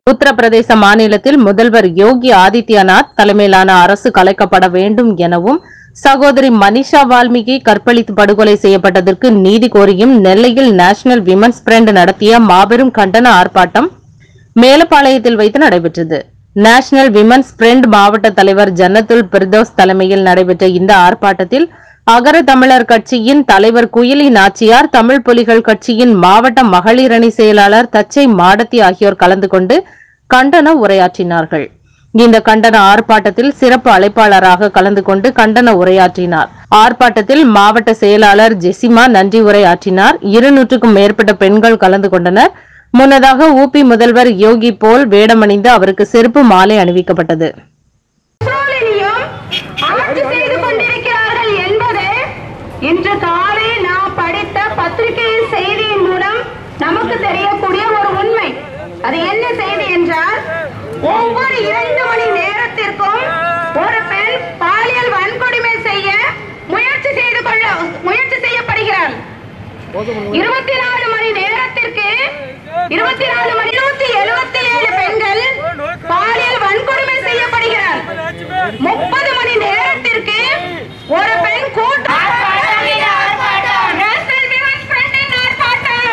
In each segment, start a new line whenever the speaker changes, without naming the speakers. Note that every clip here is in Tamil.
உத்தரப்பிரதேச மாநிலத்தில் முதல்வர் யோகி ஆதித்யநாத் தலைமையிலான அரசு கலைக்கப்பட வேண்டும் எனவும் சகோதரி மனிஷா வால்மீகி கற்பழித்து படுகொலை செய்யப்பட்டதற்கு நீதி கோரியும் நெல்லையில் நேஷனல் விமன்ஸ் ஃப்ரண்ட் நடத்திய மாபெரும் கண்டன ஆர்ப்பாட்டம் மேலப்பாளையத்தில் வைத்து நடைபெற்றது நேஷனல் விமன்ஸ் ஃப்ரண்ட் மாவட்ட தலைவர் ஜன்னத்துல் பிரதோஸ் தலைமையில் நடைபெற்ற இந்த ஆர்ப்பாட்டத்தில் அகர தமிழர் கட்சியின் தலைவர் குயிலி நாச்சியார் தமிழ் புலிகள் கட்சியின் மாவட்ட மகளிர் அணி செயலாளர் தச்சை மாடத்தி ஆகியோர் கலந்து கொண்டு கண்டன உரையாற்றினார்கள் இந்த கண்டன ஆர்ப்பாட்டத்தில் சிறப்பு அழைப்பாளராக கலந்து கொண்டு கண்டன உரையாற்றினார் ஆர்ப்பாட்டத்தில் மாவட்ட செயலாளர் ஜெசிமா நன்றி உரையாற்றினார் இருநூற்றுக்கும் மேற்பட்ட பெண்கள் கலந்து கொண்டனர் முன்னதாக ஊபி முதல்வர் யோகி போல் வேடமணிந்து அவருக்கு செருப்பு மாலை அணிவிக்கப்பட்டது
சூழலிலும் ஆட்சி செய்து கொண்டிருக்கிறார்கள் என்பது இன்று காலை நாம் படித்த பத்திரிகை செய்தியின் மூலம் நமக்கு தெரியக்கூடிய ஒரு உண்மை அது என்ன செய்தி என்றால் ஒவ்வொரு இரண்டு மணி நேரத்திற்கும் ஒரு பெண் பாலியல் வன்கொடுமை செய்ய முயற்சி செய்து கொள்ள முயற்சி செய்யப்படுகிறார் இருபத்தி நாலு மணி நேரத்திற்கு இருபத்தி நாலு மணி நூத்தி எழுபத்தி ஏழு பெண்கள் பாலியல் வன்கொடுமை செய்யப்படுகிறார் முப்பது மணி நேரத்திற்கு ஒரு பெண் கூட்டம் National Women's Front இன் ஆர்ப்பாட்டம்.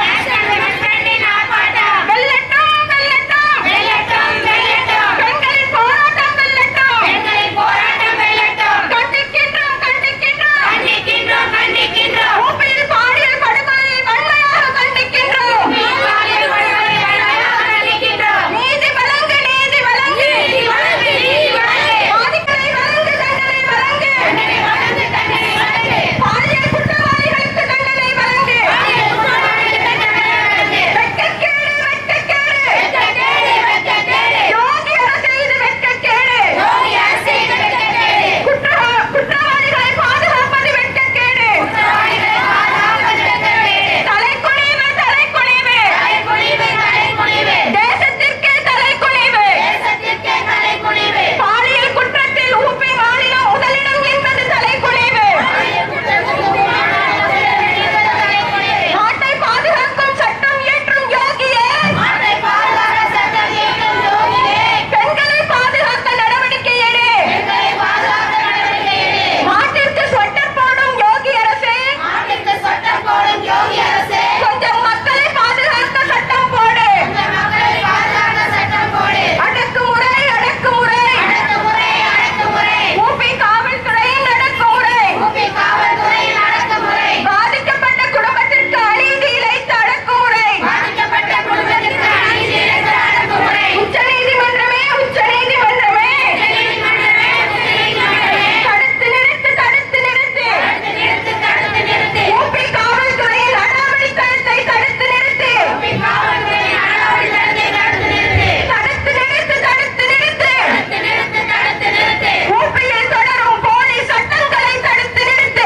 வெல்லட்டும், வெல்லட்டும். பெண்களின் போராட்டம் வெல்லட்டும். கண்டிக்கின்றோம், கண்டிக்கின்றோம். ஊபியில் பாலியல் படுகொலையை வன்மையாக கண்டிக்கின்றோம். நீதி வழங்கு, நீதி வழங்கு. பாதிப்பை வழங்கு, தண்டனை வழங்கு. பாலியல் குற்றவாளிகளுக்கு தண்டனை வழங்கு. வெட்கக்கேடு, வெட்கக்கேடு. யோகி அரசு இது வெட்கக்கேடு. குற்ற- குற்றவாளிகளை பாதுகாப்பது வெட்கக்கேடு. தலைக்குனிவு, தலைக்குனிவு. தேசத்திற்கே தலைக்குனிவு. பாலியல் குற்றத்தில் ஊபி மாநிலம் முதலிடம் என்பது தலைக்குனிவு. நாட்டை பாதுகாக்கும் சட்டம் இயற்றும் யோகியே பெண்களை பாதுகாக்க நடவடிக்கை எடு நாட்டிற்கு ஸ்வெட்டர் போடும் யோகி அரசே கொஞ்சம் மக்களை பாதுகாக்க சட்டம் போடு அடக்குமுறை அடக்குமுறை ஊபி காவல்துறையின் அடக்குமுறை பாதிக்கப்பட்ட குடும்பத்திற்கு அநீதி இழைத்த அடக்குமுறை உச்சநீதிமன்றமே உச்சநீதிமன்றமே தடுத்து நிறுத்து தடுத்து நிறுத்து ஊபி காவல்துறையின் அடாவடித்தனத்தை தடுத்து நிறுத்து தடுத்து நிறுத்து தடுத்து நிறுத்து ஊபியில் தொடரும் போலி சட்டங்களை தடுத்து நிறுத்து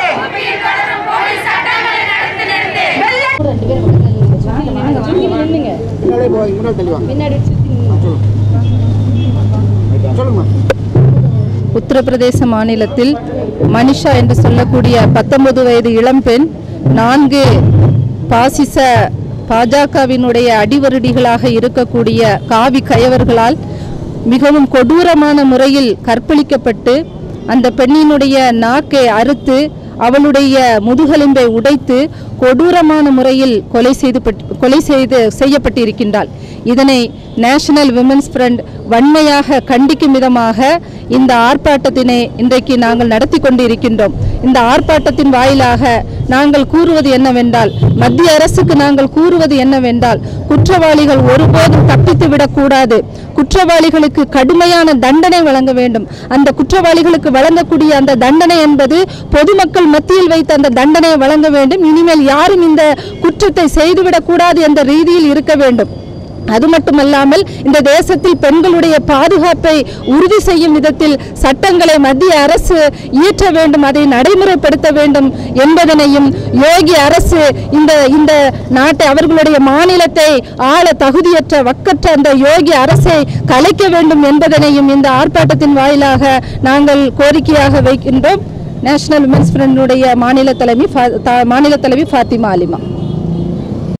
வெள்ள
பின்னாலே போய் முன்னாடி தள்ளி வாங்க ஆ, சொல்லுங்க சொல்லுங்கம்மா
உத்தரப்பிரதேச மாநிலத்தில் மனிஷா என்று சொல்லக்கூடிய பத்தொன்பது வயது இளம்பெண் நான்கு பாசிச பாஜகவினுடைய அடிவருடிகளாக இருக்கக்கூடிய காவி கயவர்களால் மிகவும் கொடூரமான முறையில் கற்பழிக்கப்பட்டு அந்த பெண்ணினுடைய நாக்கை அறுத்து அவளுடைய முதுகெலும்பை உடைத்து கொடூரமான முறையில் கொலை செய்து கொலை செய்து செய்யப்பட்டிருக்கின்றாள் இதனை நேஷனல் விமென்ஸ் ஃப்ரண்ட் வன்மையாக கண்டிக்கும் விதமாக இந்த ஆர்ப்பாட்டத்தினை இன்றைக்கு நாங்கள் நடத்தி கொண்டிருக்கின்றோம் இந்த ஆர்ப்பாட்டத்தின் வாயிலாக நாங்கள் கூறுவது என்னவென்றால் மத்திய அரசுக்கு நாங்கள் கூறுவது என்னவென்றால் குற்றவாளிகள் ஒருபோதும் தப்பித்து விடக்கூடாது குற்றவாளிகளுக்கு கடுமையான தண்டனை வழங்க வேண்டும் அந்த குற்றவாளிகளுக்கு வழங்கக்கூடிய அந்த தண்டனை என்பது பொதுமக்கள் மத்தியில் வைத்த அந்த தண்டனையை வழங்க வேண்டும் இனிமேல் யாரும் இந்த குற்றத்தை செய்துவிடக்கூடாது என்ற ரீதியில் இருக்க வேண்டும் அது மட்டுமல்லாமல் இந்த தேசத்தில் பெண்களுடைய பாதுகாப்பை உறுதி செய்யும் விதத்தில் சட்டங்களை மத்திய அரசு இயற்ற வேண்டும் அதை நடைமுறைப்படுத்த வேண்டும் என்பதனையும் யோகி அரசு இந்த இந்த நாட்டை அவர்களுடைய மாநிலத்தை ஆள தகுதியற்ற வக்கற்ற அந்த யோகி அரசை கலைக்க வேண்டும் என்பதனையும் இந்த ஆர்ப்பாட்டத்தின் வாயிலாக நாங்கள் கோரிக்கையாக வைக்கின்றோம் நேஷனல் விமென்ஸ் ஃப்ரண்டுடைய மாநில தலைவி ஃபா- த- மாநில தலைவி ஃபாத்திமா அலிமா